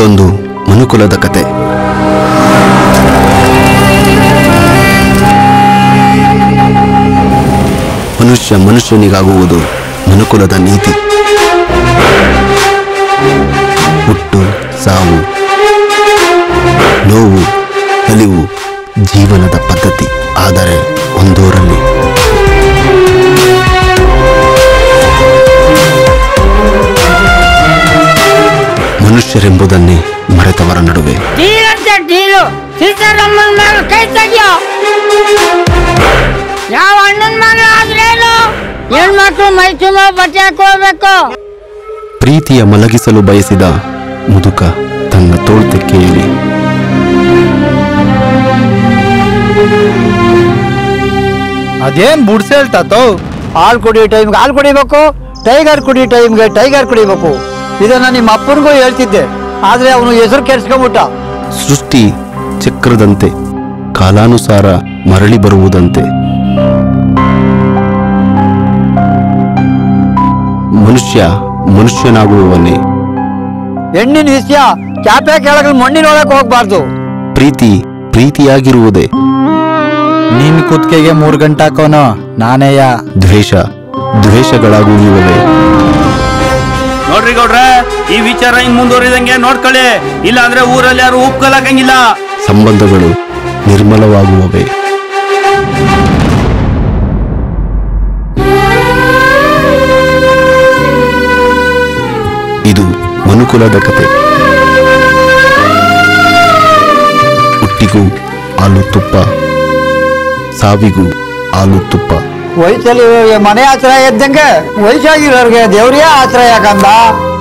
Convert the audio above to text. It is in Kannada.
ಇದೊಂದು ಮನುಕುಲದ ಕತೆ ಮನುಷ್ಯ ಮನುಷ್ಯನಿಗಾಗುವುದು ಮನುಕುಲದ ನೀತಿ ಹುಟ್ಟು ಸಾವು ನೋವು ನಲಿವು ಜೀವನದ ಪದ್ಧತಿ ಆದರೆ ಒಂದೂರಲ್ಲಿ ಮನುಷ್ಯರೆಂಬುದನ್ನೇ ಮರೆತವರ ನಡುವೆ ಡೀಲ್ ಅಂತ ಡೀಲು ಸೀತಾರಾಮನ್ ಮೇಲೆ ಕೈ ತೆಗಿಯೋ ಯಾವ ಅಣ್ಣನ ಮನೆ ಆದ್ರೇನು ಹೆಣ್ಮಕ್ಳು ಮೈ ತುಂಬ ಬಟ್ಟೆ ಹಾಕೋಬೇಕು ಪ್ರೀತಿಯ ಮಲಗಿಸಲು ಬಯಸಿದ ಮುದುಕ ತನ್ನ ತೋಳ್ತೆಕ್ಕೆಯಲ್ಲಿ ಅದೇನ್ ಬುಡ್ಸ್ ಹೇಳ್ತಾತೋ ಹಾಲು ಕುಡಿಯೋ ಟೈಮ್ಗೆ ಹಾಲು ಕುಡಿಬೇಕು ಟೈಗರ್ ಕುಡಿಯೋ ಟೈಮ್ಗೆ ಟೈಗರ್ ಕುಡಿಬೇಕು ಇದನ್ನ ನಿಮ್ಮ ಅಪ್ಪನಿಗೂ ಹೇಳ್ತಿದ್ದೆ ಆದ್ರೆ ಅವನು ಹೆಸರು ಕೆಡ್ಸ್ಕೊಂಬಿಟ್ಟ ಸೃಷ್ಟಿ ಚಕ್ರದಂತೆ ಕಾಲಾನುಸಾರ ಮರಳಿ ಬರುವುದಂತೆ ಮನುಷ್ಯ ಮನುಷ್ಯನಾಗುವವನೇ ಹೆಣ್ಣಿನ ವಿಷಯ ಚಾಪೆ ಕೆಳಗೆ ಮಣ್ಣಿನೊಳಗೆ ಹೋಗ್ಬಾರ್ದು ಪ್ರೀತಿ ಪ್ರೀತಿಯಾಗಿರುವುದೇ ನಿನ್ ಕುತ್ತಿಗೆಗೆ ಮೂರ್ ಗಂಟೆ ಹಾಕೋನು ನಾನೇಯ ದ್ವೇಷ ದ್ವೇಷಗಳಾಗುವುವೇ ನೋಡ್ರಿ ಗೌಡ್ರೆ ಈ ವಿಚಾರ ಹಿಂಗ್ ಮುಂದುವರಿದಂಗೆ ನೋಡ್ಕೊಳ್ಳಿ ಇಲ್ಲ ಅಂದ್ರೆ ಊರಲ್ಲಿ ಯಾರು ಉಪ್ಕಲಾಕಂಗಿಲ್ಲ ಸಂಬಂಧಗಳು ನಿರ್ಮಲವಾಗುವವೇ ಇದು ಮನುಕುಲದ ಕತೆ ಹುಟ್ಟಿಗೂ ಹಾಲು ತುಪ್ಪ ಸಾವಿಗೂ ಹಾಲು ತುಪ್ಪ ವಯಸ್ಸಲ್ಲಿ ಮನೆ ಆಶ್ರಯ ಇದ್ದಂಗೆ ವಯಸ್ಸಾಗಿರೋರ್ಗೆ ದೇವ್ರೇ ಆಶ್ರಯ ಕಂದ